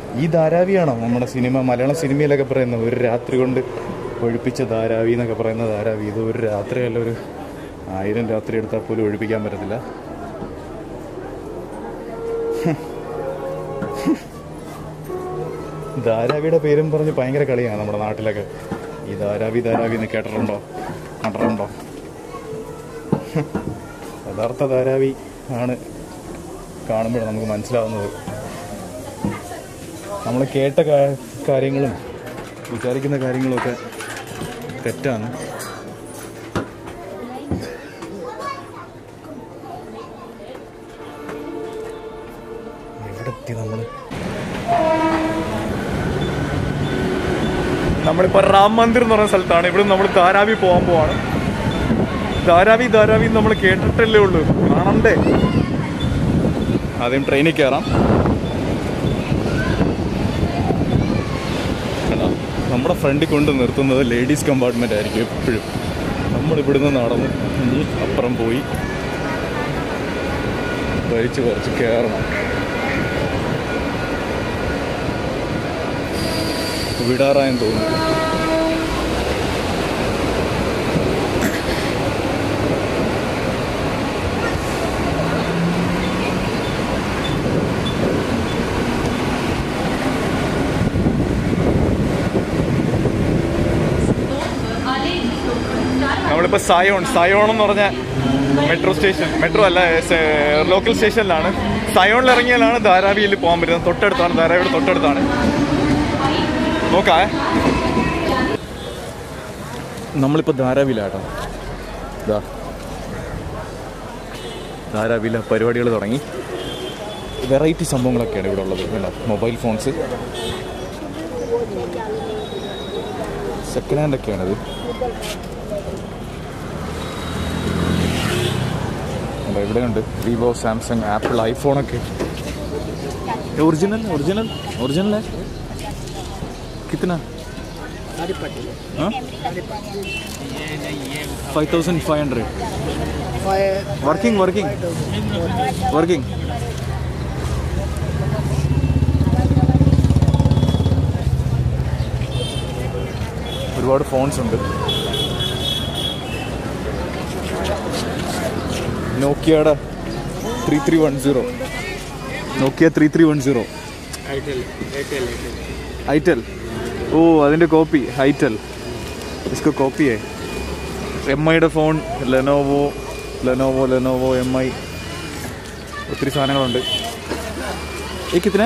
ഈ ധാരാവിയാണോ നമ്മുടെ സിനിമ മലയാളം സിനിമയിലൊക്കെ പറയുന്നത് ഒരു രാത്രി കൊണ്ട് ഒഴിപ്പിച്ച ധാരാവി എന്നൊക്കെ പറയുന്ന ധാരാവി ഇത് ഒരു രാത്രിയല്ല ഒരു ആയിരം രാത്രി എടുത്താൽ പോലും ഒഴിപ്പിക്കാൻ പറ്റത്തില്ല ധാരാവിയുടെ പേരും പറഞ്ഞ് ഭയങ്കര കളിയാണ് നമ്മുടെ നാട്ടിലൊക്കെ ഈ ധാരാവി ധാരാവി എന്ന് കേട്ടിട്ടുണ്ടോ കണ്ടിട്ടുണ്ടോ യഥാർത്ഥ ധാരാവി ആണ് കാണുമ്പോൾ നമുക്ക് മനസ്സിലാവുന്നത് നമ്മൾ കേട്ട കാ- കാര്യങ്ങളും വിചാരിക്കുന്ന കാര്യങ്ങളൊക്കെ തെറ്റാണ് എവിടെ എത്തി നമ്മൾ നമ്മളിപ്പോൾ റാം മന്ദിർ എന്ന് പറയുന്ന സ്ഥലത്താണ് ഇവിടെ നമ്മൾ ധാരാവി പോകാൻ പോവാണ് ധാരാവി ധാരാവി നമ്മൾ കേട്ടിട്ടല്ലേ ഉള്ളൂ കാണണ്ടേ ആദ്യം ട്രെയിനിൽ കയറാം കണ്ടോ? നമ്മുടെ ഫ്രണ്ടിൽ കൊണ്ട് നിർത്തുന്നത് ലേഡീസ് കമ്പാർട്ട്മെന്റ് ആയിരിക്കും എപ്പോഴും നമ്മൾ ഇവിടുന്ന് നടന്ന് ഇനി അപ്പുറം പോയി വലിച്ച് കുറച്ച് കയറണം വിടാറായെന്ന് തോന്നുന്നു നമ്മളിപ്പോൾ സയോൺ സയോൺ എന്ന് പറഞ്ഞ മെട്രോ സ്റ്റേഷൻ മെട്രോ അല്ല ലോക്കൽ സ്റ്റേഷനിലാണ് സയോണിൽ ഇറങ്ങിയാലാണ് ധാരാവിയിൽ പോകാൻ പറ്റുന്നത് തൊട്ടടുത്താണ് ധാരാവിയുടെ തൊട്ടടുത്താണ് നോക്കാ നമ്മളിപ്പോൾ ധാരാവിയിലാട്ടോ ഇതാ ധാരാവിയിലെ പരിപാടികൾ തുടങ്ങി വെറൈറ്റി സംഭവങ്ങളൊക്കെയാണ് ഇവിടെ ഉള്ളത് വേണ്ട മൊബൈൽ ഫോൺസ് സെക്കൻഡ് ഹാൻഡ് ഒക്കെയാണിത് എന്താ ഇവിടെ ഉണ്ട് വിവോ സാംസങ് ആപ്പിൾ ഐഫോണൊക്കെ ഒറിജിനൽ ഒറിജിനൽ ഒറിജിനൽ कितना five thousand five hundred working working working ഒരുപാട് ഫോൺസ് ഉണ്ട് നോക്കിയയുടെ three three one zero Nokia three three one zero itel ഓ അതിൻ്റെ കോപ്പി ഐറ്റൽ इसको कॉपी है എം ഐയുടെ phone Lenovo Lenovo Lenovo M I ഒത്തിരി സാധനങ്ങളുണ്ട് ഈ കിത്തനെ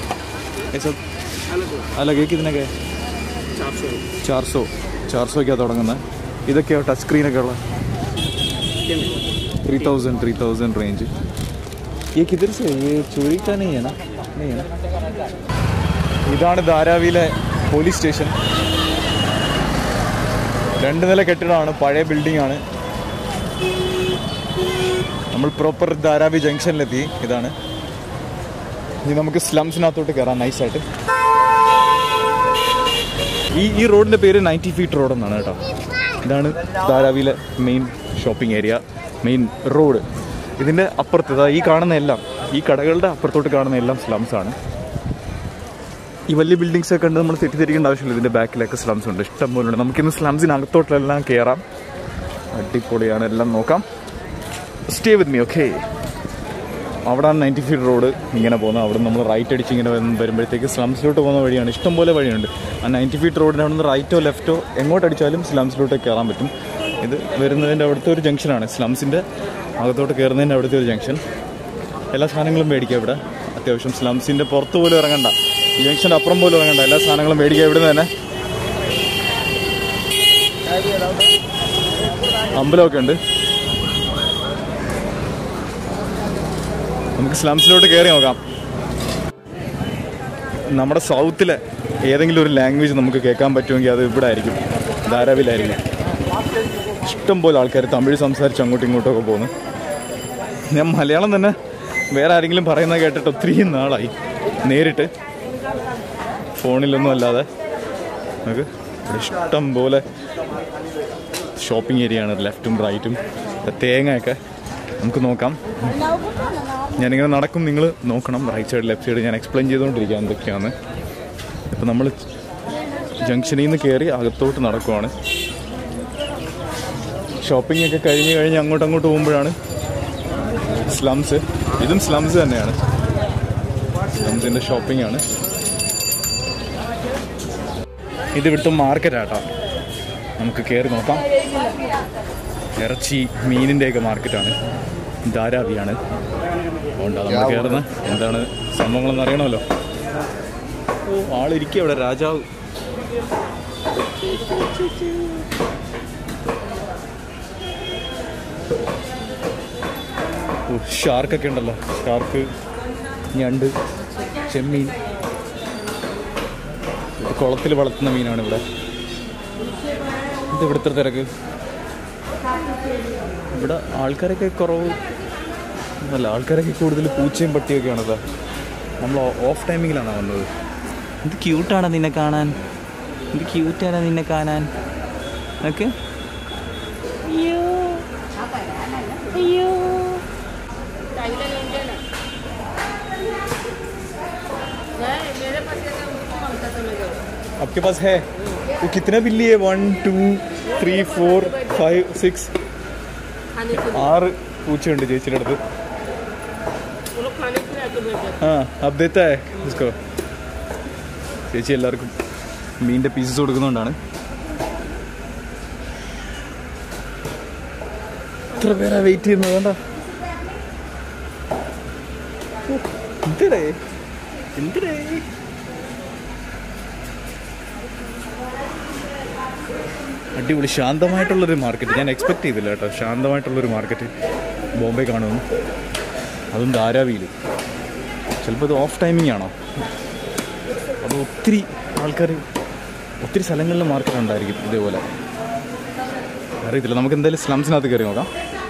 അല്ല ഈ കിത്തനൊക്കെ ചാർസോ ചാർസോയ്ക്കാണ് തുടങ്ങുന്നത് ഇതൊക്കെയോ ടച്ച് സ്ക്രീനൊക്കെ ഉള്ള three thousand three thousand range ഈ കിതർ സെ ये चोरी का नहीं है ना नहीं है ना ഇതാണ് ധാരാവിയിലെ പോലീസ് സ്റ്റേഷൻ രണ്ട് നില കെട്ടിടമാണ് പഴയ ബിൽഡിംഗ് ആണ് നമ്മൾ പ്രോപ്പർ ധാരാവി ജംഗ്ഷനിലെത്തി ഇതാണ് ഇനി നമുക്ക് സ്ലംസിനകത്തോട്ട് കയറാം നൈസായിട്ട് ഈ ഈ റോഡിന്റെ പേര് നയൻറ്റി ഫീറ്റ് റോഡ് എന്നാണ് കേട്ടോ ഇതാണ് ധാരാവിയിലെ main shopping area main road ഇതിന്റെ അപ്പുറത്ത് ഇതാ ഈ കാണുന്ന എല്ലാം ഈ കടകളുടെ അപ്പുറത്തോട്ട് കാണുന്ന എല്ലാം സ്ലംസ് ആണ് ഈ വലിയ ബിൽഡിങ്സ് ഒക്കെ കണ്ട് നമ്മൾ തെറ്റിദ്ധരിക്കേണ്ട ആവശ്യമില്ല ഇതിന്റെ ബാക്കിലൊക്കെ സ്ലംസ് ഉണ്ട് ഇഷ്ടം പോലെ ഉണ്ട് നമുക്കിന്ന് സ്ലംസിനകത്തോട്ടെല്ലാം കയറാം അടിപൊളിയാണ് എല്ലാം നോക്കാം സ്റ്റേ വിത്ത് മീ ഓക്കെ അവിടെ നയൻറ്റി ഫീറ്റ് റോഡ് ഇങ്ങനെ പോകുന്നത് അവിടെ നമ്മൾ റൈറ്റ് അടിച്ച് ഇങ്ങനെ വന്ന് വരുമ്പോഴത്തേക്ക് സ്ലംസിലോട്ട് പോകുന്ന വഴിയാണ് ഇഷ്ടംപോലെ വഴിയുണ്ട് ആ നയൻറ്റി ഫീറ്റ് റോഡിൻ്റെ അവിടെ നിന്ന് റൈറ്റോ ലെഫ്റ്റോ എങ്ങോട്ട് അടിച്ചാലും സ്ലംസിലോട്ട് കയറാൻ പറ്റും ഇത് വരുന്നതിൻ്റെ അവിടുത്തെ ഒരു ജംഗ്ഷനാണ് സ്ലംസിൻ്റെ അകത്തോട്ട് കയറുന്നതിൻ്റെ അവിടുത്തെ ഒരു ജംഗ്ഷൻ എല്ലാ സാധനങ്ങളും മേടിക്കാം ഇവിടെ അത്യാവശ്യം സ്ലംസിൻ്റെ പുറത്ത് പോലും ഇറങ്ങണ്ട ഈ ജംഗ്ഷൻ്റെ അപ്പുറം പോലും ഇറങ്ങണ്ട എല്ലാ സാധനങ്ങളും മേടിക്കാം ഇവിടുന്ന് തന്നെ അമ്പലമൊക്കെ ഉണ്ട് നമുക്ക് സ്ലംസിലോട്ട് കയറി നോക്കാം നമ്മുടെ സൗത്തിലെ ഏതെങ്കിലും ഒരു ലാംഗ്വേജ് നമുക്ക് കേൾക്കാൻ പറ്റുമെങ്കിൽ അത് ഇവിടെ ആയിരിക്കും ധാരാവിലായിരിക്കും ഇഷ്ടം പോലെ ആൾക്കാർ തമിഴ് സംസാരിച്ച് അങ്ങോട്ടും ഇങ്ങോട്ടും ഒക്കെ പോകുന്നു ഞാൻ മലയാളം തന്നെ വേറെ ആരെങ്കിലും പറയുന്നത് കേട്ടിട്ട് ഒത്തിരി നാളായി നേരിട്ട് ഫോണിലൊന്നും അല്ലാതെ നമുക്ക് ഇവിടെ ഇഷ്ടം പോലെ ഷോപ്പിംഗ് ഏരിയ ആണ് ലെഫ്റ്റും റൈറ്റും തേങ്ങയൊക്കെ നമുക്ക് നോക്കാം ഞാനിങ്ങനെ നടക്കും നിങ്ങൾ നോക്കണം റൈറ്റ് സൈഡ് ലെഫ്റ്റ് സൈഡ് ഞാൻ എക്സ്പ്ലെയിൻ ചെയ്തുകൊണ്ടിരിക്കുക എന്തൊക്കെയാണ് ഇപ്പം നമ്മൾ ജംഗ്ഷനിൽ നിന്ന് കയറി അകത്തോട്ട് നടക്കുവാണ് ഷോപ്പിംഗ് ഒക്കെ കഴിഞ്ഞ് കഴിഞ്ഞ് അങ്ങോട്ട് അങ്ങോട്ട് പോകുമ്പോഴാണ് സ്ലംസ് ഇതും സ്ലംസ് തന്നെയാണ് സ്ലംസിൻ്റെ ഷോപ്പിംഗ് ആണ് ഇത് ഇവിടുത്തെ മാർക്കറ്റാട്ടോ നമുക്ക് കയറി നോക്കാം ഇറച്ചി മീനിൻ്റെയൊക്കെ മാർക്കറ്റാണ് ധാരാവിയാണ് അതുകൊണ്ടാണ് നമ്മൾ കയറുന്നത് എന്താണ് സംഭവങ്ങളെന്ന് അറിയണമല്ലോ ഓ ആളിരിക്കുക അവിടെ രാജാവ് ഓ ഷാർക്കൊക്കെ ഉണ്ടല്ലോ ഷാർക്ക് ഞണ്ട് ചെമ്മീൻ ഇത് കുളത്തിൽ വളർത്തുന്ന മീനാണ് ഇവിടെ ഇത് ഇവിടുത്തെ തിരക്ക് ഇവിടെ ആൾക്കാരൊക്കെ കുറവ് അല്ല ആൾക്കാരൊക്കെ കൂടുതൽ പൂച്ചയും പട്ടിയൊക്കെയാണല്ലോ നമ്മൾ ഓഫ് ടൈമിങ്ങിലാണ് വന്നത് ഇത് ക്യൂട്ടാണ് നിന്നെ കാണാൻ ഇത് ക്യൂട്ടാണ് നിന്നെ കാണാൻ ഓക്കെ അയ്യോ അയ്യോ मेरे पास मांगता था मैं आपके पास है वो कितना बिल्ली है one two three four five six खाने के ആറ് പൂച്ചയുണ്ട് ചേച്ചിയുടെ അടുത്ത് वो लोग खाने के लिए आके बैठे ആ അബ് ദേത്താ ഹൈ ഉസ്കോ ചേച്ചി എല്ലാവർക്കും മീനിന്റെ പീസസ് കൊടുക്കുന്നുണ്ടാണ് എത്ര പേരാ വെയിറ്റ് ചെയ്യുന്നത് വേണ്ട എന്തിടേ എന്തിടേ അടിപൊളി ശാന്തമായിട്ടുള്ളൊരു മാർക്കറ്റ് ഞാൻ എക്സ്പെക്ട് ചെയ്തില്ല കേട്ടോ ശാന്തമായിട്ടുള്ളൊരു മാർക്കറ്റ് ബോംബെ കാണുമെന്ന് അതും ധാരാവിയിൽ ചിലപ്പോൾ ഇത് ഓഫ് ടൈമിംഗ് ആണോ അത് ഒത്തിരി ആൾക്കാർ ഒത്തിരി സ്ഥലങ്ങളിൽ മാർക്കറ്റ് ഉണ്ടായിരിക്കും ഇതേപോലെ അറിയത്തില്ല നമുക്ക് എന്തായാലും സ്ലംസിനകത്ത് കയറി നോക്കാം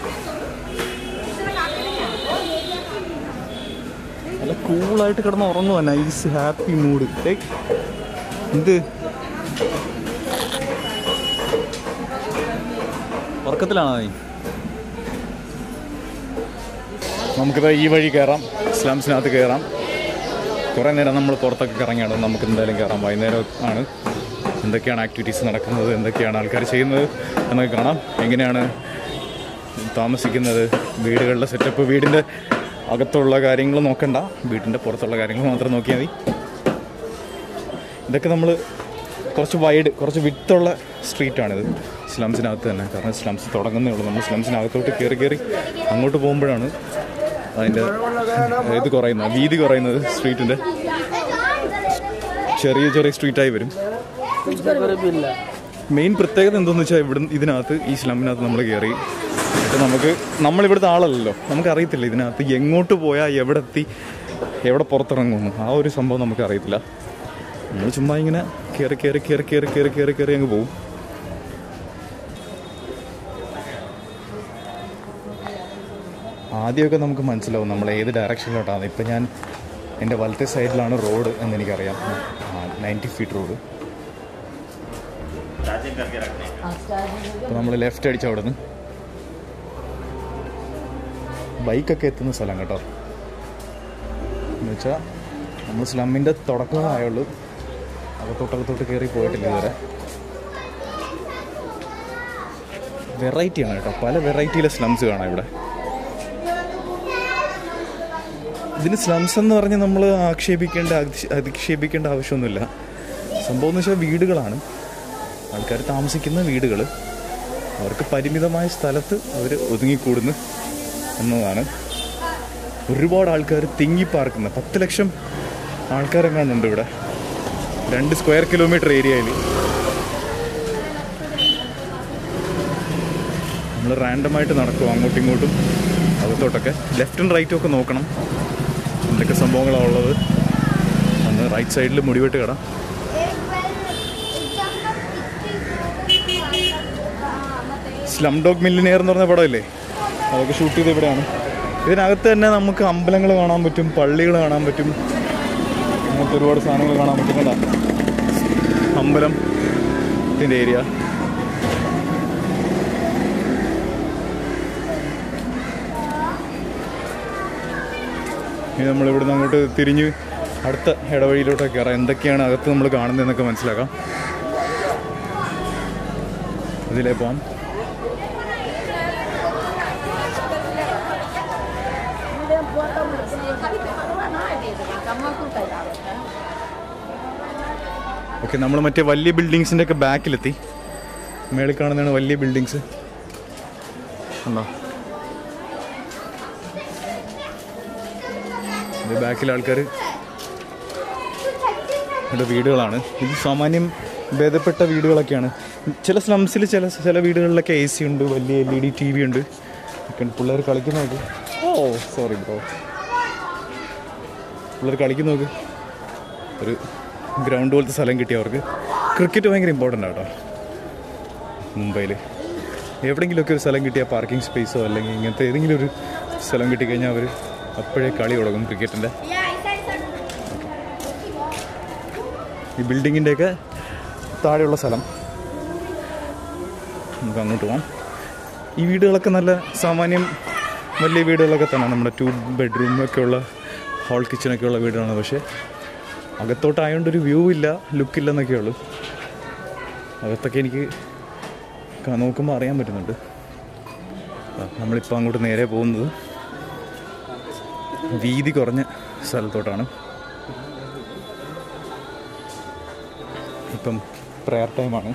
നല്ല കൂളായിട്ട് കിടന്ന് ഉറങ്ങുക നൈസ് ഹാപ്പി മൂഡ് എന്ത് ഉറക്കത്തിലാണോ നീ നമുക്കിത് ഈ വഴി കയറാം സ്ലംസിനകത്ത് കയറാം കുറേ നേരം നമ്മൾ പുറത്തൊക്കെ കറങ്ങിയാണ് നമുക്ക് എന്തായാലും കയറാം വൈകുന്നേരം ആണ് എന്തൊക്കെയാണ് ആക്ടിവിറ്റീസ് നടക്കുന്നത് എന്തൊക്കെയാണ് ആൾക്കാർ ചെയ്യുന്നത് എന്നൊക്കെ കാണാം എങ്ങനെയാണ് താമസിക്കുന്നത് വീടുകളുടെ സെറ്റപ്പ് വീടിൻ്റെ അകത്തുള്ള കാര്യങ്ങൾ നോക്കണ്ട വീടിൻ്റെ പുറത്തുള്ള കാര്യങ്ങൾ മാത്രം നോക്കിയാൽ മതി ഇതൊക്കെ നമ്മൾ കുറച്ച് വൈഡ് കുറച്ച് വിട്ടുള്ള സ്ട്രീറ്റാണിത് സ്ലംസിനകത്ത് തന്നെ കാരണം സ്ലംസ് തുടങ്ങുന്നേ ഉള്ളൂ നമ്മൾ സ്ലംസിനകത്തോട്ട് കയറി കയറി അങ്ങോട്ട് പോകുമ്പോഴാണ് അതിൻ്റെ ഇത് കുറയുന്നത് വീതി കുറയുന്നത് സ്ട്രീറ്റിൻ്റെ ചെറിയ ചെറിയ സ്ട്രീറ്റായി വരും മെയിൻ പ്രത്യേകത എന്തെന്ന് വെച്ചാൽ ഇവിടെ ഇതിനകത്ത് ഈ സ്ലമ്മിനകത്ത് നമ്മൾ കയറി എന്നിട്ട് നമുക്ക് നമ്മളിവിടുത്തെ ആളല്ലല്ലോ നമുക്ക് അറിയത്തില്ല ഇതിനകത്ത് എങ്ങോട്ട് പോയാൽ എവിടെ എത്തി എവിടെ പുറത്തിറങ്ങുന്നു ആ ഒരു സംഭവം നമുക്ക് അറിയത്തില്ല നമ്മൾ ചുമ്മാ ഇങ്ങനെ കയറി കയറി കയറി കയറി കയറി കയറി കയറി അങ്ങ് പോകും ആദ്യമൊക്കെ നമുക്ക് മനസ്സിലാവും നമ്മൾ ഏത് ഡയറക്ഷനിലോട്ടാണ് ഇപ്പം ഞാൻ എൻ്റെ വലത്തെ സൈഡിലാണ് റോഡ് എന്ന് എനിക്കറിയാം നയൻറ്റി ഫീറ്റ് റോഡ് അപ്പോൾ നമ്മൾ ലെഫ്റ്റ് അടിച്ച അവിടെ നിന്ന് ബൈക്കൊക്കെ എത്തുന്ന സ്ഥലം കേട്ടോ എന്ന് വെച്ചാൽ നമ്മൾ സ്ലമ്മിൻ്റെ തുടക്കമായുള്ളൂ അകത്തോട്ടകത്തോട്ട് കയറി പോയിട്ടില്ല ഇതുവരെ വെറൈറ്റിയാണ് കേട്ടോ പല വെറൈറ്റിയിലെ സ്ലംസ് കാണാം ഇവിടെ ഇതിന് സ്ലംസ് എന്ന് പറഞ്ഞ് നമ്മൾ ആക്ഷേപിക്കേണ്ട അധി- അധിക്ഷേപിക്കേണ്ട ആവശ്യമൊന്നുമില്ല സംഭവം എന്ന് വെച്ചാൽ വീടുകളാണ് ആൾക്കാർ താമസിക്കുന്ന വീടുകൾ അവർക്ക് പരിമിതമായ സ്ഥലത്ത് അവർ ഒതുങ്ങിക്കൂടുന്നു എന്നതാണ് ഒരുപാട് ആൾക്കാർ തിങ്ങിപ്പാർക്കുന്ന പത്ത് ലക്ഷം ആൾക്കാരെങ്ങാനുണ്ട് ഇവിടെ രണ്ട് സ്ക്വയർ കിലോമീറ്റർ ഏരിയയിൽ നമ്മൾ റാൻഡമായിട്ട് നടക്കും അങ്ങോട്ടും ഇങ്ങോട്ടും അകത്തോട്ടൊക്കെ ലെഫ്റ്റും റൈറ്റും ഒക്കെ നോക്കണം എന്തൊക്കെ സംഭവങ്ങളാണ് ഉള്ളത് അന്ന് റൈറ്റ് സൈഡിൽ മുടിവെട്ട് കട സ്ലം ഡോഗ് മില്ലിനെയർ എന്ന് പറഞ്ഞ പടമില്ലേ അതൊക്കെ ഷൂട്ട് ചെയ്ത് ഇവിടെയാണ് ഇതിനകത്ത് തന്നെ നമുക്ക് അമ്പലങ്ങൾ കാണാൻ പറ്റും പള്ളികൾ കാണാൻ പറ്റും അങ്ങനത്തെ ഒരുപാട് സാധനങ്ങൾ കാണാൻ പറ്റും കേട്ടോ അമ്പലം ഇതിൻ്റെ ഏരിയ ഇനി നമ്മളിവിടുന്ന് അങ്ങോട്ട് തിരിഞ്ഞ് അടുത്ത ഇടവഴിയിലോട്ട് കയറാം എന്തൊക്കെയാണ് അകത്ത് നമ്മൾ കാണുന്നതെന്നൊക്കെ മനസ്സിലാക്കാം ഇതിലേ പോവാം ഓക്കെ നമ്മൾ മറ്റേ വലിയ ബിൽഡിങ്സിൻ്റെ ഒക്കെ ബാക്കിലെത്തി മേളിൽ കാണുന്നതാണ് വലിയ ബിൽഡിങ്സ് ഉണ്ടോ ഇത് ബാക്കിലെ ആൾക്കാർ ഇവിടെ വീടുകളാണ് ഇത് സാമാന്യം ഭേദപ്പെട്ട വീടുകളൊക്കെയാണ് ചില സ്ലംസിൽ ചില ചില വീടുകളിലൊക്കെ എ സി ഉണ്ട് വലിയ L E D T V ഉണ്ട് ഒക്കെ പിള്ളേർ കളിക്കുന്ന നോക്ക് ഓ സോറി ബ്രോ പിള്ളേർ കളിക്കുന്ന നോക്ക് ഒരു ഗ്രൗണ്ട് പോലത്തെ സ്ഥലം കിട്ടി അവർക്ക് ക്രിക്കറ്റ് ഭയങ്കര ഇമ്പോർട്ടൻ്റ് ആട്ടോ മുംബൈയിൽ എവിടെയെങ്കിലുമൊക്കെ ഒരു സ്ഥലം കിട്ടിയ പാർക്കിംഗ് സ്പേസോ അല്ലെങ്കിൽ ഇങ്ങനത്തെ ഏതെങ്കിലും ഒരു സ്ഥലം കിട്ടിക്കഴിഞ്ഞാൽ അവർ അപ്പോഴേ കളി തുടങ്ങും ക്രിക്കറ്റിൻ്റെ ഈ ബിൽഡിങ്ങിൻ്റെയൊക്കെ താഴെയുള്ള സ്ഥലം നമുക്ക് അങ്ങോട്ട് പോകാം ഈ വീടുകളൊക്കെ നല്ല സാമാന്യം വലിയ വീടുകളൊക്കെ തന്നെ നമ്മുടെ ടു ബെഡ്റൂം ഒക്കെ ഉള്ള ഹോൾ കിച്ചണൊക്കെ ഉള്ള വീടാണ് പക്ഷേ അകത്തോട്ടായതുകൊണ്ട് ഒരു വ്യൂ ഇല്ല ലുക്കില്ല എന്നൊക്കെ ഉള്ളൂ അകത്തൊക്കെ എനിക്ക് ക- നോക്കുമ്പോൾ അറിയാൻ പറ്റുന്നുണ്ട് ആ, നമ്മളിപ്പോൾ അങ്ങോട്ട് നേരെ പോകുന്നത് വീതി കുറഞ്ഞ സ്ഥലത്തോട്ടാണ് ഇപ്പം പ്രെയർ ടൈമാണ്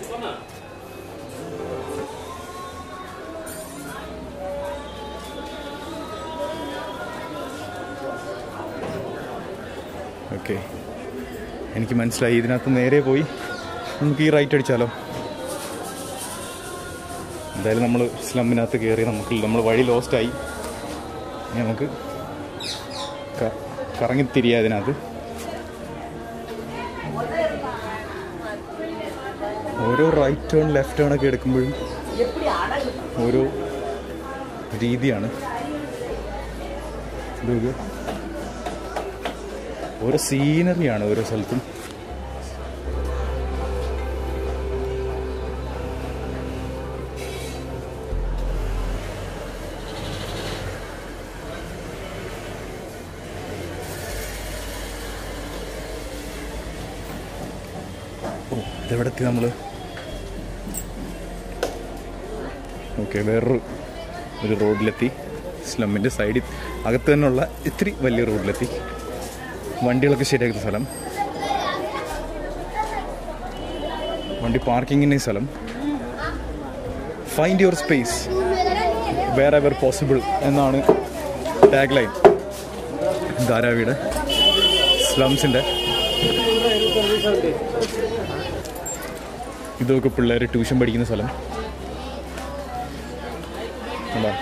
ഓക്കെ എനിക്ക് മനസ്സിലായി ഇതിനകത്ത് നേരെ പോയി നമുക്ക് ഈ റൈറ്റ് അടിച്ചാലോ എന്തായാലും നമ്മൾ സ്ലമ്മിനകത്ത് കയറി നമുക്ക് നമ്മൾ വഴി ലോസ്റ്റായി ഇനി നമുക്ക് ക- കറങ്ങിത്തിരിയാ ഇതിനകത്ത് ഓരോ റൈറ്റ് ടേൺ ലെഫ്റ്റ് ടേൺ ഒക്കെ എടുക്കുമ്പോഴും ഓരോ രീതിയാണ് ഇത് നോക്ക്. ഓരോ സീനറിയാണ് ഓരോ സ്ഥലത്തും ഓ ഇതെവിടെ എത്തി നമ്മൾ ഓക്കെ വേറൊരു ഒരു റോഡിലെത്തി സ്ലമ്മിൻ്റെ സൈഡിൽ അകത്ത് തന്നെയുള്ള ഇത്തിരി വലിയ റോഡിലെത്തി വണ്ടികളൊക്കെ ശരിയാക്കുന്ന സ്ഥലം വണ്ടി പാർക്കിങ്ങിൻ്റെ സ്ഥലം find your space wherever possible എന്നാണ് ടാഗ് ലൈൻ ധാരാവിയുടെ സ്ലംസിൻ്റെ ഇതൊക്കെ പിള്ളേർ ട്യൂഷൻ പഠിക്കുന്ന സ്ഥലം കണ്ടോ?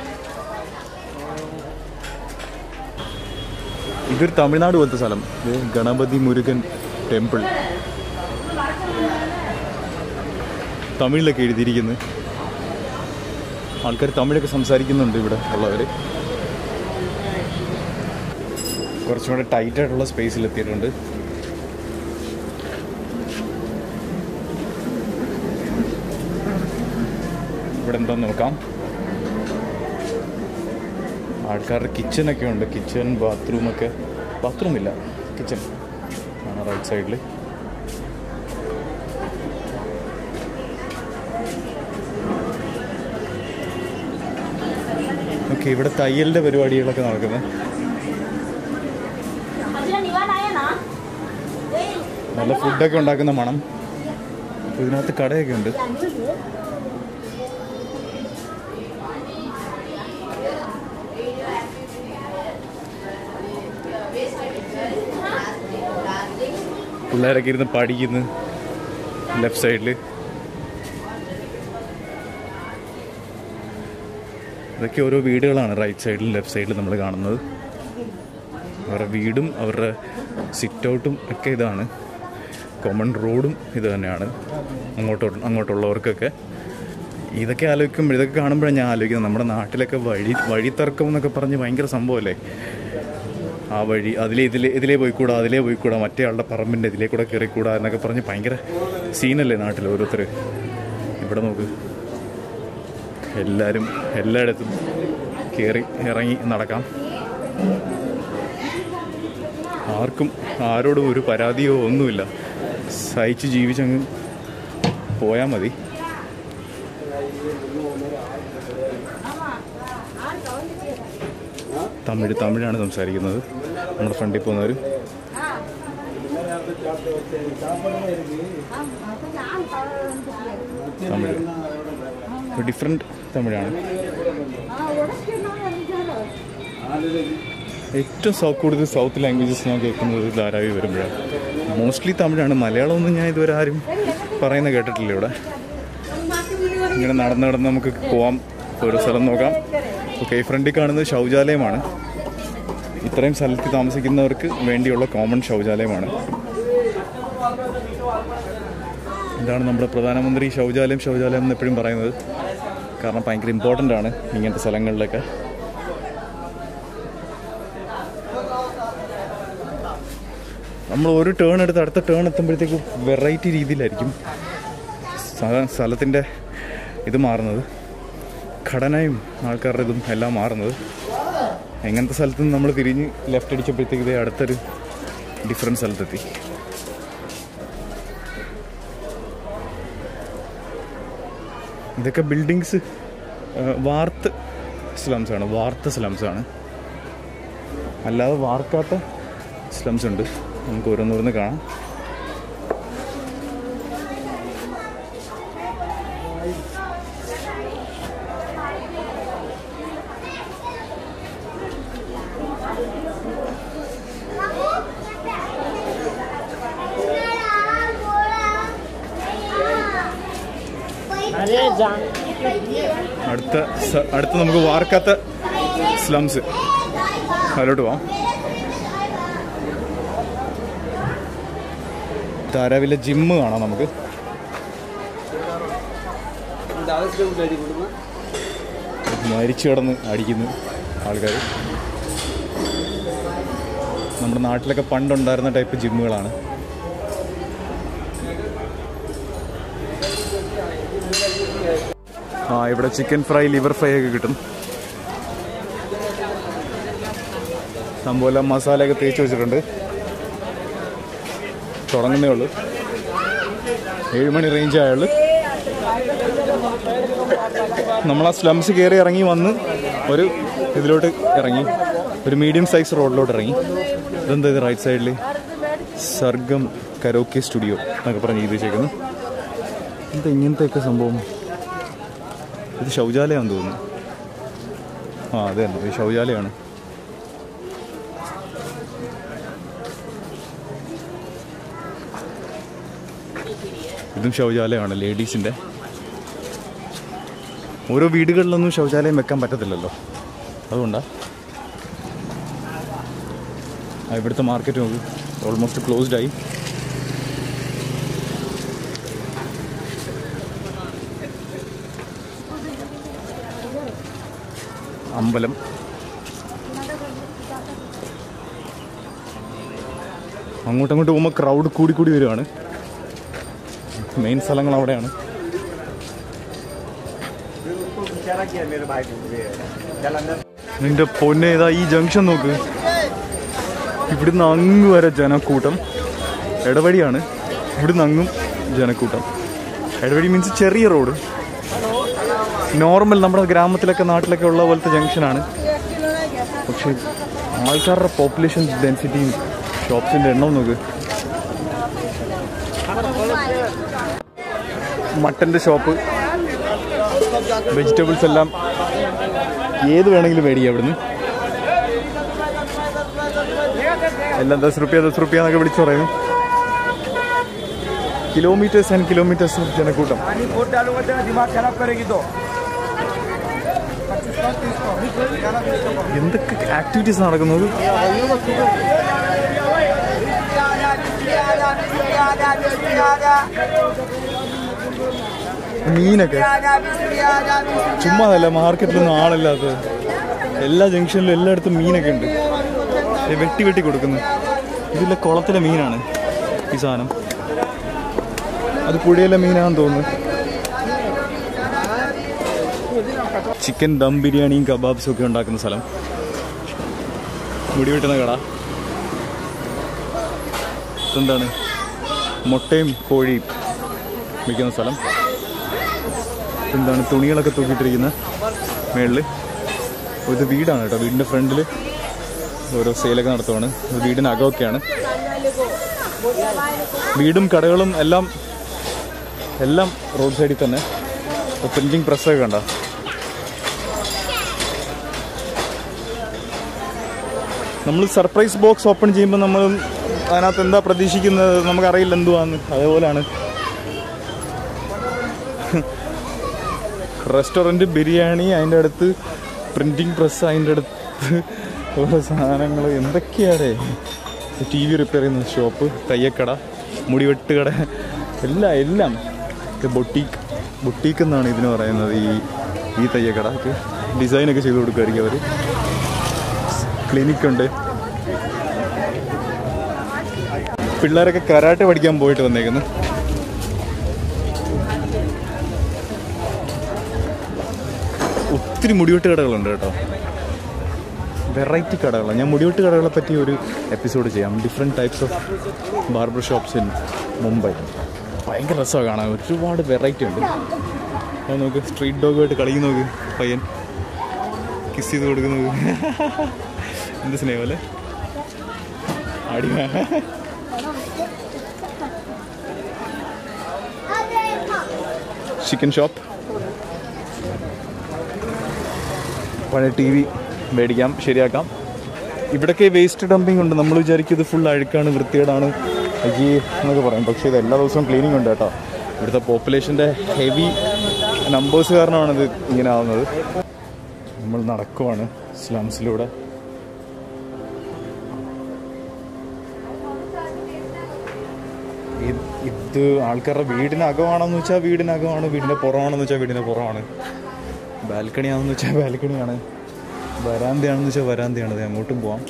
ഇതൊരു തമിഴ്നാട് പോലത്തെ സ്ഥലം ഇത് ഗണപതി മുരുകൻ ടെമ്പിൾ തമിഴിലൊക്കെ എഴുതിയിരിക്കുന്നു ആൾക്കാർ തമിഴൊക്കെ സംസാരിക്കുന്നുണ്ട് ഇവിടെ ഉള്ളവർ കുറച്ചും കൂടെ ടൈറ്റ് ആയിട്ടുള്ള സ്പേസിൽ എത്തിയിട്ടുണ്ട് ഇവിടെ എന്താന്ന് നോക്കാം ആൾക്കാരുടെ കിച്ചനൊക്കെ ഉണ്ട് കിച്ചൺ ബാത്റൂമൊക്കെ ബാത്റൂം ഇല്ല കിച്ചൺ ആണ് റൈറ്റ് സൈഡിൽ ഓക്കെ ഇവിടെ തയ്യലിൻ്റെ പരിപാടികളൊക്കെ നടക്കുന്നത് നല്ല ഫുഡൊക്കെ ഉണ്ടാക്കുന്ന മണം ഇതിനകത്ത് കടയൊക്കെ ഉണ്ട് പിള്ളേരൊക്കെ ഇരുന്ന് പഠിക്കുന്നു ലെഫ്റ്റ് സൈഡിൽ ഇതൊക്കെ ഓരോ വീടുകളാണ് റൈറ്റ് സൈഡിലും ലെഫ്റ്റ് സൈഡിലും നമ്മൾ കാണുന്നത് അവരുടെ വീടും അവരുടെ സിറ്റ് ഔട്ടും ഒക്കെ ഇതാണ് കോമൺ റോഡും ഇത് തന്നെയാണ് അങ്ങോട്ടോ അങ്ങോട്ടുള്ളവർക്കൊക്കെ ഇതൊക്കെ ആലോചിക്കുമ്പോൾ ഇതൊക്കെ കാണുമ്പോഴാണ് ഞാൻ ആലോചിക്കുന്നത് നമ്മുടെ നാട്ടിലൊക്കെ വഴി വഴിത്തർക്കം എന്നൊക്കെ പറഞ്ഞ് ഭയങ്കര സംഭവമല്ലേ ആ വഴി അതിലേ ഇതിലേ ഇതിലേ പോയിക്കൂടാ അതിലേ പോയിക്കൂടാ മറ്റേ ആളുടെ പറമ്പിൻ്റെ ഇതിലേ കൂടെ കയറിക്കൂടാ എന്നൊക്കെ പറഞ്ഞ് ഭയങ്കര സീനല്ലേ നാട്ടിൽ ഓരോരുത്തർ ഇവിടെ നോക്ക് എല്ലാവരും എല്ലായിടത്തും കയറി ഇറങ്ങി നടക്കാം ആർക്കും ആരോടും ഒരു പരാതിയോ ഒന്നുമില്ല സഹിച്ച് ജീവിച്ചങ്ങ് പോയാൽ മതി തമിഴ് തമിഴാണ് സംസാരിക്കുന്നത് നമ്മുടെ ഫ്രണ്ടിൽ പോകുന്നവർ തമിഴ് ഡിഫറെൻറ്റ് തമിഴാണ് ഏറ്റവും സൗ കൂടുതൽ സൗത്ത് ലാംഗ്വേജസ് ഞാൻ കേൾക്കുന്നത് ധാരാവി വരുമ്പോഴാണ് മോസ്റ്റ്ലി തമിഴാണ് മലയാളമൊന്നും ഞാൻ ഇതുവരെ ആരും പറയുന്ന കേട്ടിട്ടില്ല ഇവിടെ ഇങ്ങനെ നടന്ന് നടന്ന് നമുക്ക് പോവാം ഒരു സ്ഥലം നോക്കാം ഓക്കെ ഈ ഫ്രണ്ടിൽ കാണുന്നത് ശൗചാലയമാണ് ഇത്രയും സ്ഥലത്ത് താമസിക്കുന്നവർക്ക് വേണ്ടിയുള്ള കോമൺ ശൗചാലയമാണ് ഇതാണ് നമ്മുടെ പ്രധാനമന്ത്രി ശൗചാലയം ശൗചാലയം എന്ന് എപ്പോഴും പറയുന്നത് കാരണം ഭയങ്കര ഇമ്പോർട്ടൻ്റ് ആണ് ഇങ്ങനത്തെ സ്ഥലങ്ങളിലൊക്കെ നമ്മൾ ഒരു ടേൺ എടുത്ത് അടുത്ത ടേൺ എത്തുമ്പോഴത്തേക്ക് വെറൈറ്റി രീതിയിലായിരിക്കും സ്ഥ- സ്ഥലത്തിൻ്റെ ഇത് മാറുന്നത് ഘടനയും ആൾക്കാരുടെ ഇതും എല്ലാം മാറുന്നത് എങ്ങനത്തെ സ്ഥലത്ത് നിന്ന് നമ്മൾ തിരിഞ്ഞ് ലെഫ്റ്റ് അടിച്ചപ്പോഴത്തേക്ക് ഇതേ അടുത്തൊരു ഡിഫറെൻറ്റ് സ്ഥലത്തെത്തി ഇതൊക്കെ ബിൽഡിങ്സ് വാർത്ത് സ്ലംസ് ആണ് വാർത്ത സ്ലംസ് ആണ് അല്ലാതെ വാർക്കാത്ത സ്ലംസ് ഉണ്ട് നമുക്ക് ഓരോന്നോരോന്ന് കാണാം അടുത്ത സ- അടുത്ത നമുക്ക് വാർക്കാത്ത സ്ലംസ് അതിലോട്ട് പോവാം ധാരാവിലെ ജിമ്മ് കാണാം നമുക്ക് മരിച്ചു കിടന്ന് അടിക്കുന്നു ആൾക്കാർ നമ്മുടെ നാട്ടിലൊക്കെ പണ്ടുണ്ടായിരുന്ന ടൈപ്പ് ജിമ്മുകളാണ് ആ ഇവിടെ ചിക്കൻ ഫ്രൈ ലിവർ ഫ്രൈ ഒക്കെ കിട്ടും സംഭവം മസാലയൊക്കെ തേച്ച് വെച്ചിട്ടുണ്ട് തുടങ്ങുന്നേ ഉള്ളൂ ഏഴ് മണി റേഞ്ച് ആയുള്ളൂ നമ്മൾ ആ സ്ലംസ് കയറി ഇറങ്ങി വന്ന് ഒരു ഇതിലോട്ട് ഇറങ്ങി ഒരു മീഡിയം സൈസ് റോഡിലോട്ട് ഇറങ്ങി ഇതെന്താ ഇത് റൈറ്റ് സൈഡിൽ സർഗം കരോക്കെ സ്റ്റുഡിയോ എന്നൊക്കെ പറഞ്ഞ് എഴുതി വെച്ചേക്കുന്നു എന്താ ഇങ്ങനത്തെയൊക്കെ സംഭവം ഇത് ശൗചാലയമാണെന്ന് തോന്നുന്നു ആ അതെ തന്നെ ഇത് ശൗചാലയമാണ് ഇതും ശൗചാലയമാണ് ലേഡീസിൻ്റെ ഓരോ വീടുകളിലൊന്നും ശൗചാലയം വെക്കാൻ പറ്റത്തില്ലല്ലോ അതുകൊണ്ടാ ആ, ഇവിടുത്തെ മാർക്കറ്റ് നോക്ക് ഓൾമോസ്റ്റ് ക്ലോസ്ഡ് ആയി അമ്പലം അങ്ങോട്ടും അങ്ങോട്ട് പോകുമ്പോൾ ക്രൗഡ് കൂടി കൂടി വരുവാണ് മെയിൻ സ്ഥലങ്ങൾ അവിടെയാണ് നിന്റെ പൊന്നെ ഇതാ ഈ ജംഗ്ഷൻ നോക്ക് ഇവിടുന്ന് അങ്ങ് വരെ ജനക്കൂട്ടം ഇടവഴിയാണ് ഇവിടുന്ന് അങ്ങും ജനക്കൂട്ടം ഇടവഴി മീൻസ് ചെറിയ റോഡ് നോർമൽ നമ്മുടെ ഗ്രാമത്തിലൊക്കെ നാട്ടിലൊക്കെ ഉള്ള പോലത്തെ ജംഗ്ഷനാണ് പക്ഷേ ആൾക്കാരുടെ പോപ്പുലേഷൻ ഡെൻസിറ്റിയും ഷോപ്സിൻ്റെ എണ്ണം നോക്ക് മട്ടൻ്റെ ഷോപ്പ് വെജിറ്റബിൾസ് എല്ലാം ഏത് വേണമെങ്കിലും മേടിക്കാം ഇവിടുന്ന് എല്ലാം ദസ് റുപ്യ ദസ് റുപ്യ എന്നൊക്കെ വിളിച്ചു പറയുന്നു കിലോമീറ്റേഴ്സ് ആൻഡ് കിലോമീറ്റേഴ്സ് ജനക്കൂട്ടം पानी वोट डालूंगा तेरा दिमाग खराब करेगी तो എന്തൊക്കെ ആക്ടിവിറ്റീസ് നടക്കുന്നത് മീനൊക്കെ ചുമ്മാ അതല്ല മാർക്കറ്റിലൊന്നും ആളില്ലാത്തത് എല്ലാ ജംഗ്ഷനിലും എല്ലായിടത്തും മീനൊക്കെ ഉണ്ട് ദേ വെട്ടി വെട്ടി കൊടുക്കുന്നു ഇതിലെ കുളത്തിലെ മീനാണ് ഈ സാധനം അത് പുഴയിലെ മീനാണെന്ന് തോന്നുന്നു ചിക്കൻ ദം ബിരിയാണിയും കബാബ്സും ഒക്കെ ഉണ്ടാക്കുന്ന സ്ഥലം മുടി വെട്ടുന്ന കട ഇതെന്താണ് മുട്ടയും കോഴിയും വിൽക്കുന്ന സ്ഥലം എന്താണ് തുണികളൊക്കെ തൂക്കിയിട്ടിരിക്കുന്ന മേളിൽ ഇത് വീടാണ് കേട്ടോ വീടിൻ്റെ ഫ്രണ്ടിൽ ഓരോ സെയിലൊക്കെ നടത്തുവാണ് ഇത് വീടിനകമൊക്കെയാണ് വീടും കടകളും എല്ലാം എല്ലാം റോഡ് സൈഡിൽ തന്നെ പ്രിന്റിംഗ് പ്രസ്സൊക്കെ കണ്ട നമ്മൾ സർപ്രൈസ് ബോക്സ് ഓപ്പൺ ചെയ്യുമ്പോൾ നമ്മൾ അതിനകത്ത് എന്താ പ്രതീക്ഷിക്കുന്നത് നമുക്കറിയില്ല എന്തുവാന്ന് അതേപോലെയാണ് റെസ്റ്റോറൻറ്റ് ബിരിയാണി അതിൻ്റെ അടുത്ത് പ്രിൻറ്റിങ് പ്രസ് അതിൻ്റെ അടുത്ത് ഓരോ സാധനങ്ങൾ എന്തൊക്കെയാടേ ടി വി റിപ്പയർ ചെയ്യുന്ന ഷോപ്പ് തയ്യക്കട മുടിവെട്ട് കട എല്ലാം എല്ലാം ഇത് ബൊട്ടീക്ക് ബൊട്ടീക്ക് എന്നാണ് ഇതിന് പറയുന്നത് ഈ ഈ തയ്യക്കട ഒക്കെ ഡിസൈനൊക്കെ ചെയ്ത് കൊടുക്കുമായിരിക്കും അവർ ക്ലിനിക്കുണ്ട് പിള്ളേരൊക്കെ കരാട്ടെ പഠിക്കാൻ പോയിട്ട് വന്നേക്കുന്നു ഒത്തിരി മുടിവെട്ട് കടകളുണ്ട് കേട്ടോ വെറൈറ്റി കടകളാണ് ഞാൻ മുടിവെട്ട് കടകളെ പറ്റി ഒരു എപ്പിസോഡ് ചെയ്യാം different types of barber shops in Mumbai ഭയങ്കര രസമാണ് കാണാൻ ഒരുപാട് വെറൈറ്റി ഉണ്ട് അത് നോക്ക് സ്ട്രീറ്റ് ഡോഗുമായിട്ട് കളിക്കുന്ന നോക്ക് പയ്യൻ കിസ് ചെയ്ത് കൊടുക്കുന്നത് എന്ത് സ്നേഹം അല്ലേ അടി ചിക്കൻ ഷോപ്പ് പഴയ ടി വി മേടിക്കാം ശരിയാക്കാം ഇവിടൊക്കെ വേസ്റ്റ് ഡംപിങ് ഉണ്ട് നമ്മൾ വിചാരിക്കും ഇത് ഫുൾ അഴുക്കാണ് വൃത്തികേടാണ് അയ്യേ എന്നൊക്കെ പറയും പക്ഷേ ഇത് എല്ലാ ദിവസവും ക്ലീനിങ് ഉണ്ട് കേട്ടോ ഇവിടുത്തെ പോപ്പുലേഷൻ്റെ ഹെവി നമ്പേഴ്സ് കാരണമാണ് ഇത് ഇങ്ങനെ ആവുന്നത് നമ്മൾ നടക്കുവാണ് സ്ലംസിലൂടെ ഇത് ഇത് ആൾക്കാരുടെ വീടിനകമാണെന്ന് വെച്ചാൽ വീടിനകമാണ് വീടിൻ്റെ പുറമാണെന്ന് വെച്ചാൽ വീടിൻ്റെ പുറമാണ് ബാൽക്കണി ആണെന്ന് വെച്ചാൽ ബാൽക്കണിയാണ് വരാന്തയാണെന്ന് വെച്ചാൽ വരാന്തയാണ് ദേ അങ്ങോട്ടും പോവാം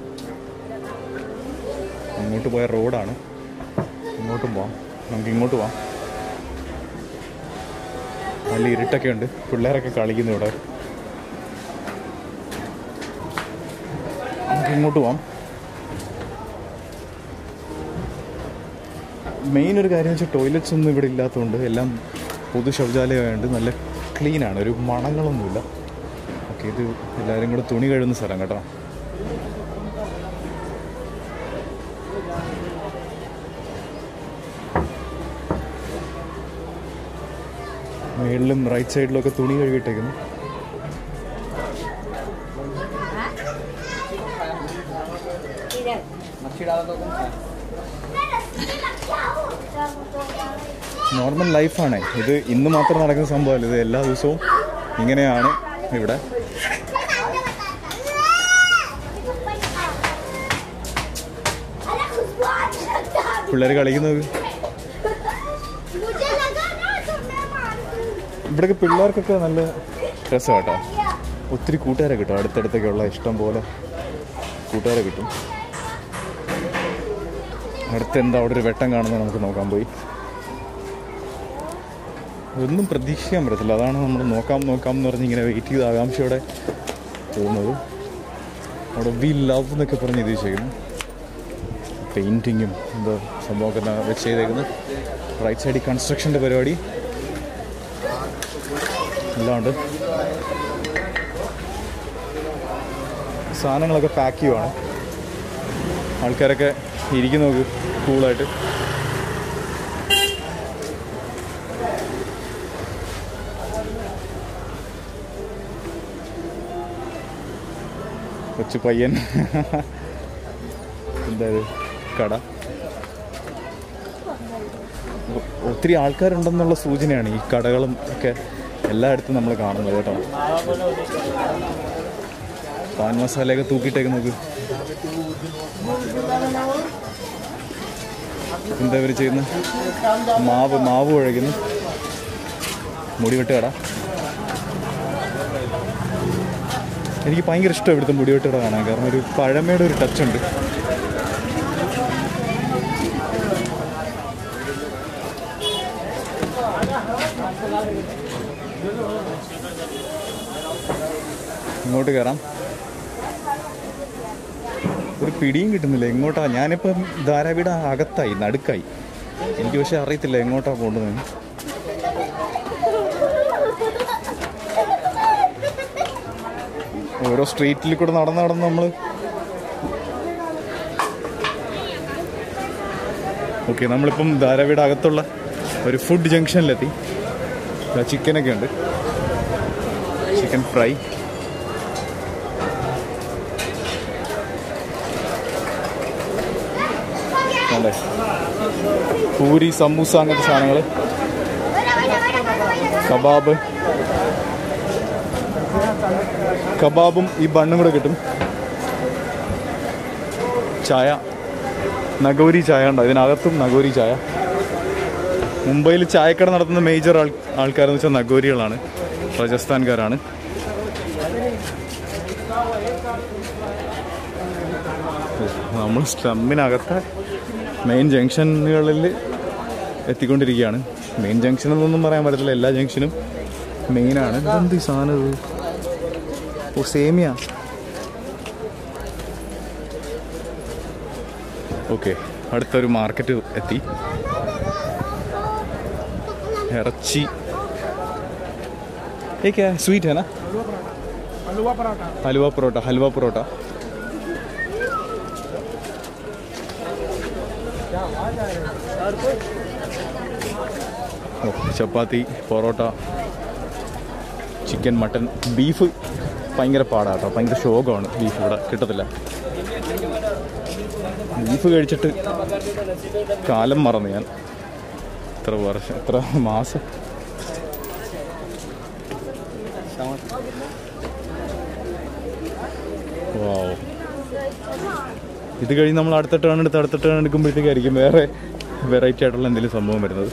അങ്ങോട്ട് പോയ റോഡാണ് ഇങ്ങോട്ടും പോവാം നമുക്ക് ഇങ്ങോട്ട് പോവാം നല്ല ഇരുട്ടൊക്കെ ഉണ്ട് പിള്ളേരൊക്കെ കളിക്കുന്നു ഇവിടെ നമുക്ക് ഇങ്ങോട്ട് പോവാം മെയിൻ ഒരു കാര്യം വെച്ചാൽ ടോയ്ലറ്റ്സ് ഒന്നും ഇവിടെ ഇല്ലാത്തതുകൊണ്ട് എല്ലാം പൊതു ശൗചാലയമായതുകൊണ്ട് നല്ല ക്ലീനാണ് ഒരു മണങ്ങളൊന്നുമില്ല ഓക്കെ ഇത് എല്ലാവരും കൂടെ തുണി കഴുകുന്ന സ്ഥലം കേട്ടോ മേളിലും റൈറ്റ് സൈഡിലും ഒക്കെ തുണി കഴുകിയിട്ടേക്കുന്നു നോർമൽ ലൈഫാണ് ഇത് ഇന്ന് മാത്രം നടക്കുന്ന സംഭവമല്ല ഇത് എല്ലാ ദിവസവും ഇങ്ങനെയാണ് ഇവിടെ പിള്ളേർ കളിക്കുന്നത് मुझे लगा ना तुमने मार दी ഇവിടെയൊക്കെ പിള്ളേർക്കൊക്കെ നല്ല രസമാണ് കേട്ടോ ഒത്തിരി കൂട്ടുകാരെ കിട്ടും അടുത്തടുത്തൊക്കെ ഉള്ള ഇഷ്ടം പോലെ കൂട്ടുകാരെ കിട്ടും അടുത്ത് എന്താ അവിടെ ഒരു വെട്ടം കാണുന്നത് നമുക്ക് നോക്കാൻ പോയി ഒന്നും പ്രതീക്ഷിക്കാൻ പറ്റത്തില്ല അതാണ് നമ്മൾ നോക്കാം നോക്കാം എന്ന് പറഞ്ഞ് ഇങ്ങനെ വെയിറ്റ് ചെയ്ത് ആകാംക്ഷയോടെ പോകുന്നത് അവിടെ വി ലവ് എന്നൊക്കെ പറഞ്ഞ് ഇത് വെച്ചേക്കുന്നു പെയിൻറ്റിങ്ങും എന്താ സംഭവമൊക്കെ എല്ലാം വെച്ച് ചെയ്തേക്കുന്നത് റൈറ്റ് സൈഡിൽ കൺസ്ട്രക്ഷൻ്റെ പരിപാടി എല്ലാം ഉണ്ട് സാധനങ്ങളൊക്കെ പാക്ക് ചെയ്യുവാണ് ആൾക്കാരൊക്കെ ഇരിക്കുന്നു നോക്ക് കൂളായിട്ട് കൊച്ചു പയ്യൻ എന്താ ഇത് കട ഒ- ഒത്തിരി ആൾക്കാരുണ്ടെന്നുള്ള സൂചനയാണ് ഈ കടകളും ഒക്കെ എല്ലായിടത്തും നമ്മൾ കാണുന്നത് കേട്ടോ പാൻ മസാലയൊക്കെ തൂക്കിയിട്ടേക്ക് നോക്ക് എന്താ ഇവർ ചെയ്യുന്ന മാവ് മാവ് കുഴയ്ക്കുന്നു മുടിവെട്ട് കട എനിക്ക് ഭയങ്കര ഇഷ്ടം ഇവിടുത്തെ മുടിവെട്ട് കട കാണാൻ കാരണം ഒരു പഴമയുടെ ഒരു ടച്ച് ഉണ്ട് ഇങ്ങോട്ട് കയറാം ഒരു പിടിയും കിട്ടുന്നില്ല എങ്ങോട്ടാ ഞാനിപ്പം ധാരാവിയുടെ അകത്തായി നടുക്കായി എനിക്ക് പക്ഷെ അറിയത്തില്ല എങ്ങോട്ടാ പോകേണ്ടത് ഓരോ സ്ട്രീറ്റിൽ കൂടെ നടന്ന് നടന്ന് നമ്മൾ ഓക്കെ നമ്മളിപ്പം ധാരാവിയുടെ അകത്തുള്ള ഒരു ഫുഡ് ജംഗ്ഷനിലെത്തി ചിക്കനൊക്കെ ഉണ്ട് ചിക്കൻ ഫ്രൈ അല്ലേ പൂരി സമൂസ അങ്ങനത്തെ സാധനങ്ങൾ കബാബ് കബാബും ഈ ബണ്ണും കൂടെ കിട്ടും ചായ നഗോരി ചായ ഉണ്ടോ ഇതിനകത്തും നഗോരി ചായ മുംബൈയിൽ ചായക്കട നടത്തുന്ന മേജർ ആൾ ആൾക്കാരെന്ന് വെച്ചാൽ നഗോരികളാണ് രാജസ്ഥാൻകാരാണ് നമ്മൾ സ്ലമ്മിനകത്തെ മെയിൻ ജംഗ്ഷനുകളിൽ എത്തിക്കൊണ്ടിരിക്കുകയാണ് മെയിൻ ജംഗ്ഷൻ എന്നൊന്നും പറയാൻ പറ്റത്തില്ല എല്ലാ ജംഗ്ഷനും മെയിനാണ് ഇതെന്ത് ഈ സാധനം ഇത് ഓ സേമിയ ഓക്കെ അടുത്തൊരു മാർക്കറ്റ് എത്തി ഇറച്ചി ഏക്കാ സ്വീറ്റ് है ना हलवा पराठा ഹലുവ പൊറോട്ട ഹലുവ പൊറോട്ട ഓ, chapati parotta chicken mutton beef ഭയങ്കര പാടാട്ടോ ഭയങ്കര ശോകമാണ് ബീഫ് ഇവിടെ കിട്ടത്തില്ല ബീഫ് കഴിച്ചിട്ട് കാലം മറന്നു ഞാൻ എത്ര വർഷം എത്ര മാസം വാവ് ഇത് കഴിഞ്ഞ് നമ്മൾ അടുത്ത ടേൺ എടുത്ത് അടുത്ത ടേൺ എടുക്കുമ്പോഴത്തേക്കായിരിക്കും വേറെ വെറൈറ്റി ആയിട്ടുള്ള എന്തെങ്കിലും സംഭവം വരുന്നത്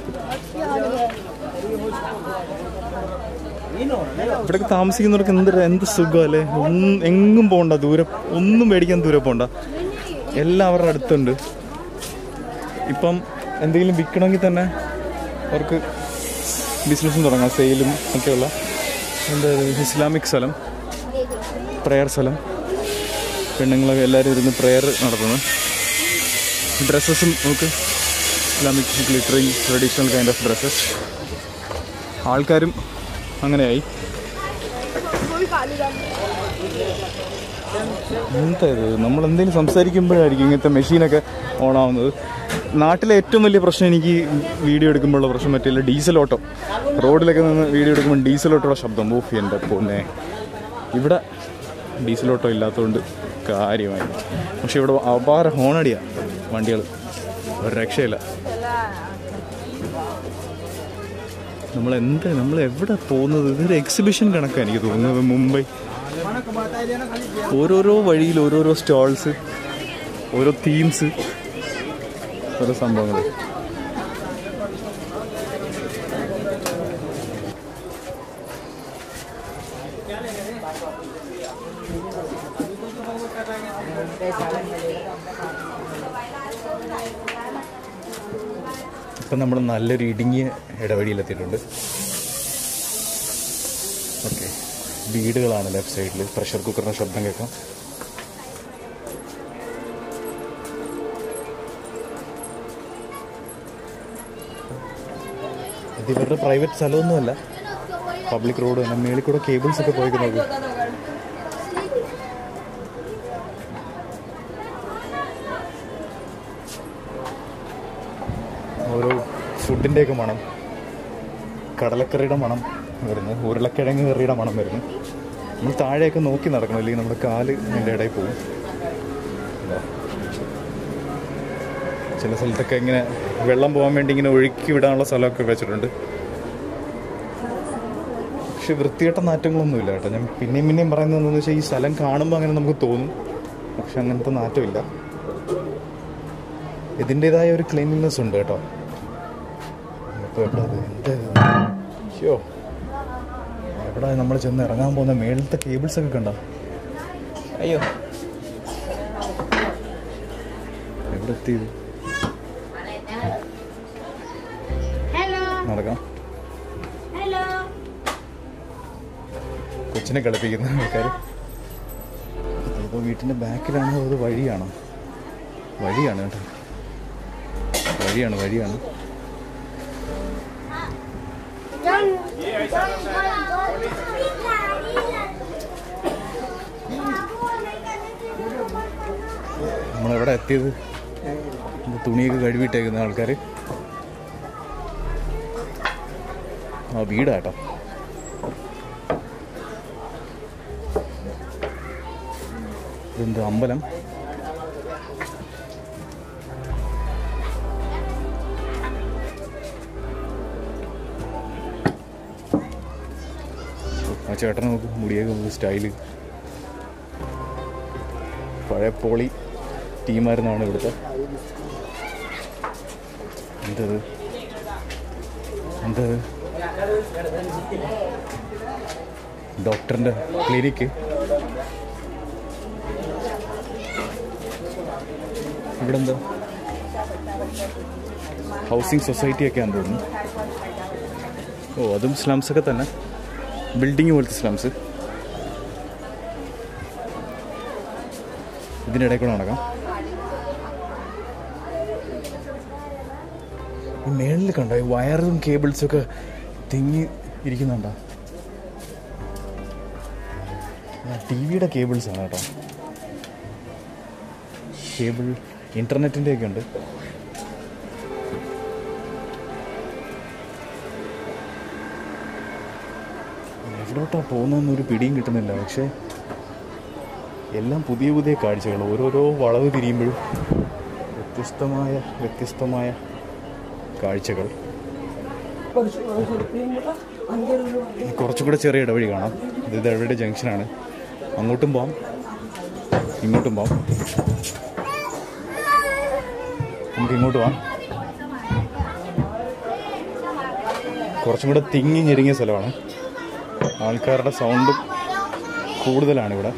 ഇവിടെയൊക്കെ താമസിക്കുന്നവർക്ക് എന്ത് എന്ത് സുഖമല്ലേ ഒന്നും എങ്ങും പോകണ്ട ദൂരം ഒന്നും മേടിക്കാൻ ദൂരം പോകണ്ട എല്ലാം അവരുടെ അടുത്തുണ്ട് ഇപ്പം എന്തെങ്കിലും വിൽക്കണമെങ്കിൽ തന്നെ അവർക്ക് ബിസിനസ്സും തുടങ്ങാം സെയിലും ഒക്കെയുള്ള എന്താ ഇത്, ഇസ്ലാമിക് സ്ഥലം പ്രെയർ സ്ഥലം പെണ്ണുങ്ങളൊക്കെ എല്ലാവരും ഇരുന്ന് പ്രെയർ നടത്തുന്നു ഡ്രസ്സസും നമുക്ക് Islamic glittering traditional kind of dresses ആൾക്കാരും അങ്ങനെയായി എന്താ ഇത് നമ്മൾ എന്തെങ്കിലും സംസാരിക്കുമ്പോഴായിരിക്കും ഇങ്ങനത്തെ മെഷീനൊക്കെ ഓണാവുന്നത് നാട്ടിലെ ഏറ്റവും വലിയ പ്രശ്നം എനിക്ക് വീഡിയോ എടുക്കുമ്പോഴുള്ള പ്രശ്നം മറ്റില്ല ഡീസൽ ഓട്ടോ റോഡിലൊക്കെ നിന്ന് വീഡിയോ എടുക്കുമ്പോൾ ഡീസൽ ഓട്ടോയുടെ ശബ്ദം ഓഫ് എൻ്റെ പൊന്നെ ഇവിടെ ഡീസൽ ഓട്ടോ ഇല്ലാത്തതുകൊണ്ട് കാര്യമായി പക്ഷെ ഇവിടെ അപാര ഹോണടിയാ വണ്ടികൾ ഒരു രക്ഷയില്ല നമ്മൾ എന്താ നമ്മൾ എവിടെ പോകുന്നത് ഇതൊരു എക്സിബിഷൻ കണക്കാണ് എനിക്ക് തോന്നുന്നത് മുംബൈ ഓരോരോ വഴിയിൽ ഓരോരോ സ്റ്റോൾസ് ഓരോ തീംസ് ഓരോ സംഭവങ്ങൾ ഇപ്പം നമ്മൾ നല്ലൊരു ഇടുങ്ങിയ ഇടവഴിയിലെത്തിയിട്ടുണ്ട് ഓക്കെ വീടുകളാണ് ലെഫ്റ്റ് സൈഡിൽ പ്രഷർ കുക്കറിൻ്റെ ശബ്ദം കേൾക്കാം ഇത് ഇവരുടെ പ്രൈവറ്റ് സ്ഥലമൊന്നുമല്ല പബ്ലിക് റോഡ് തന്നെ മേളിൽ കൂടെ കേബിൾസ് ഒക്കെ പോയിക്കുന്നത് ഓരോ ഫുഡിൻ്റെയൊക്കെ മണം കടലക്കറിയുടെ മണം വരുന്നു ഉരുളക്കിഴങ്ങ് കറിയുടെ മണം വരുന്നു നമ്മൾ താഴെയൊക്കെ നോക്കി നടക്കണം അല്ലെങ്കിൽ നമ്മുടെ കാല് അതിൻ്റെ ഇടയിൽ പോകും ഇതാ. ചില സ്ഥലത്തൊക്കെ ഇങ്ങനെ വെള്ളം പോകാൻ വേണ്ടി ഇങ്ങനെ ഒഴുക്കി വിടാനുള്ള സ്ഥലമൊക്കെ വെച്ചിട്ടുണ്ട് പക്ഷെ വൃത്തികെട്ട നാറ്റങ്ങളൊന്നുമില്ല കേട്ടോ ഞാൻ പിന്നെയും പിന്നെയും പറയുന്നത് എന്താണെന്ന് വെച്ചാൽ ഈ സ്ഥലം കാണുമ്പോൾ അങ്ങനെ നമുക്ക് തോന്നും പക്ഷെ അങ്ങനത്തെ നാറ്റമില്ല ഇതിൻ്റെതായ ഒരു ക്ലീൻലിനെസ് ഉണ്ട് കേട്ടോ ഇപ്പോൾ എവിടെ അത്? എന്താ ഇത്? അയ്യോ എവിടെ നമ്മൾ ചെന്ന് ഇറങ്ങാൻ പോകുന്ന മേളിലത്തെ കേബിൾസ് ഒക്കെ കണ്ടോ അയ്യോ എവിടെ എത്തിയത് ഹലോ നടക്കാം ഹലോ കൊച്ചിനെ കളിപ്പിക്കുന്ന ആൾക്കാർ ഇപ്പോൾ വീട്ടിൻ്റെ ബാക്കിലാണോ അത് വഴിയാണോ വഴിയാണ് കേട്ടോ വഴിയാണ് വഴിയാണ് നമ്മളെവിടെ എത്തിയത് ഇത് തുണിയൊക്കെ കഴുകിയിട്ടേക്കുന്ന ആൾക്കാർ ആ വീടാട്ടോ ഇതെന്ത് അമ്പലം ആ ചേട്ടൻ നോക്ക് മുടിയൊക്കെ നോക്ക് സ്റ്റൈല് പഴയ പോളി ടീമായിരുന്നാണ് ഇവിടുത്തെ എന്തത് എന്തത് ഡോക്ടറിൻ്റെ ക്ലിനിക്ക് ഇവിടെ എന്താ ഹൗസിംഗ് സൊസൈറ്റി ഒക്കെയാണെന്ന് തോന്നുന്നു ഓ അതും സ്ലംസ് ഒക്കെ തന്നെ ബിൽഡിംഗ് പോലത്തെ സ്ലംസ് ഇതിനിടയിൽ കൂടെ നടക്കാം ഈ മേളിൽ കണ്ടോ ഈ വയറും കേബിൾസും ഒക്കെ തിങ്ങി ഇരിക്കുന്നുണ്ടോ ടി വിയുടെ കേബിൾസ് ആണ് കേട്ടോ കേബിൾ ഇൻ്റർനെറ്റിൻ്റെ ഒക്കെ ഉണ്ട് എവിടോട്ടാണ് പോകുന്നതെന്നൊരു പിടിയും കിട്ടുന്നില്ല പക്ഷേ എല്ലാം പുതിയ പുതിയ കാഴ്ചകൾ ഓരോരോ വളവ് തിരിയുമ്പോഴും വ്യത്യസ്തമായ വ്യത്യസ്തമായ കാഴ്ചകൾ കുറച്ചും കൂടെ ചെറിയ ഇടവഴി കാണാം ഇത് ഇടവഴിയുടെ ജംഗ്ഷനാണ് അങ്ങോട്ടും പോവാം ഇങ്ങോട്ടും പോവാം നമുക്ക് ഇങ്ങോട്ട് പോവാം കുറച്ചും കൂടെ തിങ്ങി ഞെരുങ്ങിയ സ്ഥലമാണ് ആൾക്കാരുടെ സൗണ്ടും കൂടുതലാണ് ഇവിടെ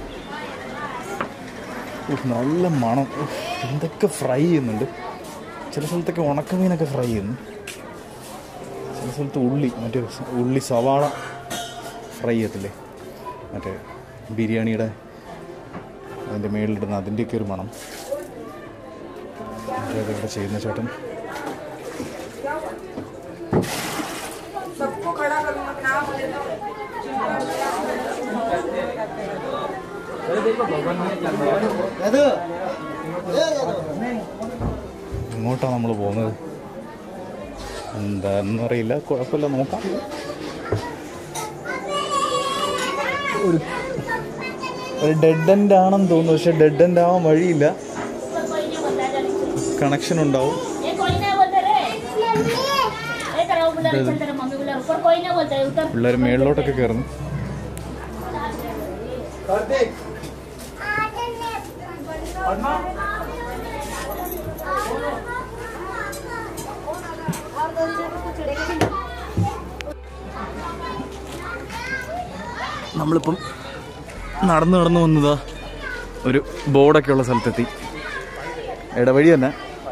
ഉഫ്, നല്ല മണം ഉഫ്, എന്തൊക്കെ ഫ്രൈ ചെയ്യുന്നുണ്ട് ചില സ്ഥലത്തൊക്കെ ഉണക്കമീനൊക്കെ ഫ്രൈ ചെയ്യുന്നു ചില സ്ഥലത്ത് ഉള്ളി മറ്റേ സ- ഉള്ളി സവാള ഫ്രൈ ചെയ്യത്തില്ലേ മറ്റേ ബിരിയാണിയുടെ അതിൻ്റെ മേളിലിടുന്ന അതിൻ്റെയൊക്കെ ഒരു മണം അതൊക്കെ ഇവിടെ ചെയ്യുന്ന ചേട്ടൻ ഇങ്ങോട്ടാണ് നമ്മൾ പോകുന്നത് എന്താണെന്ന് അറിയില്ല കുഴപ്പമില്ല നോക്കാം ഒരു ഒരു ഡെഡ് എൻഡ് ആണെന്ന് തോന്നുന്നു പക്ഷെ ഡെഡ് എൻഡ് ആവാൻ വഴിയില്ല കണക്ഷൻ ഉണ്ടാവും ये कोई नहीं बोलते रे ए तेरा बोला रे चल तेरा मम्मी बोला ऊपर कोई नहीं बोलता है उतर പിള്ളേർ മേളിലോട്ടൊക്കെ കയറുന്നു നമ്മളിപ്പം നടന്നു നടന്നു വന്നതാ ഒരു ബോർഡൊക്കെ ഉള്ള സ്ഥലത്തെത്തി ഇടവഴി തന്നെ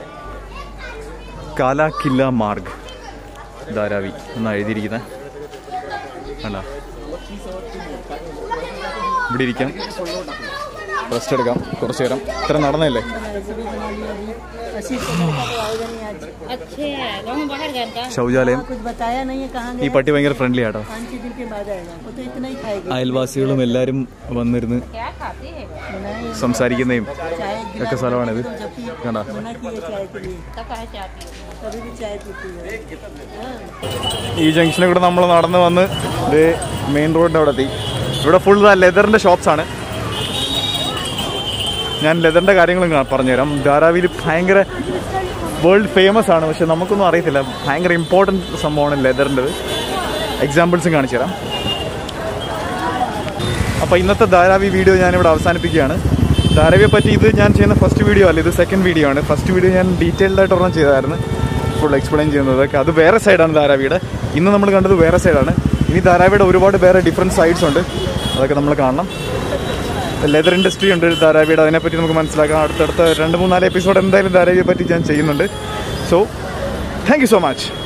കാലാക്കില്ല മാർഗ് ധാരാവി എന്നാണ് എഴുതിയിരിക്കുന്നത് അല്ല ഇവിടെ ഇരിക്കാം റെസ്റ്റ് എടുക്കാം കുറച്ച് നേരം ഇത്ര നടന്നല്ലേ अच्छे गाँव बाहर गए का ശൗചാലയം कुछ बताया नहीं है कहाँ ഈ പട്ടി ഭയങ്കര ഫ്രണ്ട്ലി ആട്ടോ पाँच छह दिन के बाद आएगा वो तो इतना ही खाएगी അയൽവാസികളും എല്ലാവരും വന്നിരുന്ന് क्या खाती है नहीं സംസാരിക്കുന്നതും चाय ഒക്കെ സ്ഥലമാണിത് जबकि കണ്ട मना की है चाय के लिए तब कहा चाहती है कभी भी चाय पीती है ഈ ജംഗ്ഷനിൽ കൂടെ നമ്മൾ നടന്ന് വന്ന് ഇത് മെയിൻ റോഡിൻ്റെ അവിടെ എത്തി ഇവിടെ ഫുൾ ലെതറിൻ്റെ ഷോപ്സ് ആണ് ഞാൻ ലെതറിൻ്റെ കാര്യങ്ങളും കാ- പറഞ്ഞുതരാം ധാരാവിയിൽ ഭയങ്കര വേൾഡ് ഫേമസ് ആണ് പക്ഷെ നമുക്കൊന്നും അറിയത്തില്ല ഭയങ്കര ഇമ്പോർട്ടൻറ്റ് സംഭവമാണ് ലെതറിൻ്റെത് എക്സാമ്പിൾസും കാണിച്ചു തരാം അപ്പോൾ ഇന്നത്തെ ധാരാവി വീഡിയോ ഞാനിവിടെ അവസാനിപ്പിക്കുകയാണ് ധാരാവിയെ പറ്റി ഇത് ഞാൻ ചെയ്യുന്ന ഫസ്റ്റ് വീഡിയോ അല്ല ഇത് സെക്കൻഡ് വീഡിയോ ആണ് ഫസ്റ്റ് വീഡിയോ ഞാൻ ഡീറ്റെയിൽഡ് ആയിട്ട് ഒരെണ്ണം ചെയ്തായിരുന്നു ഫുൾ എക്സ്പ്ലെയിൻ ചെയ്യുന്നതൊക്കെ അത് വേറെ സൈഡാണ് ധാരാവിയുടെ ഇന്ന് നമ്മൾ കണ്ടത് വേറെ സൈഡാണ് ഇനി ധാരാവിയുടെ ഒരുപാട് വേറെ ഡിഫറെൻറ്റ് സൈഡ്സ് ഉണ്ട് അതൊക്കെ നമ്മൾ കാണണം ലെതർ ഇൻഡസ്ട്രി ഉണ്ട് ധാരാവിയുടെ അതിനെപ്പറ്റി നമുക്ക് മനസ്സിലാക്കാം അടുത്തടുത്ത രണ്ട് മൂന്നാല് എപ്പിസോഡ് എന്തായാലും ധാരാവിയെ പറ്റി ഞാൻ ചെയ്യുന്നുണ്ട് so thank you so much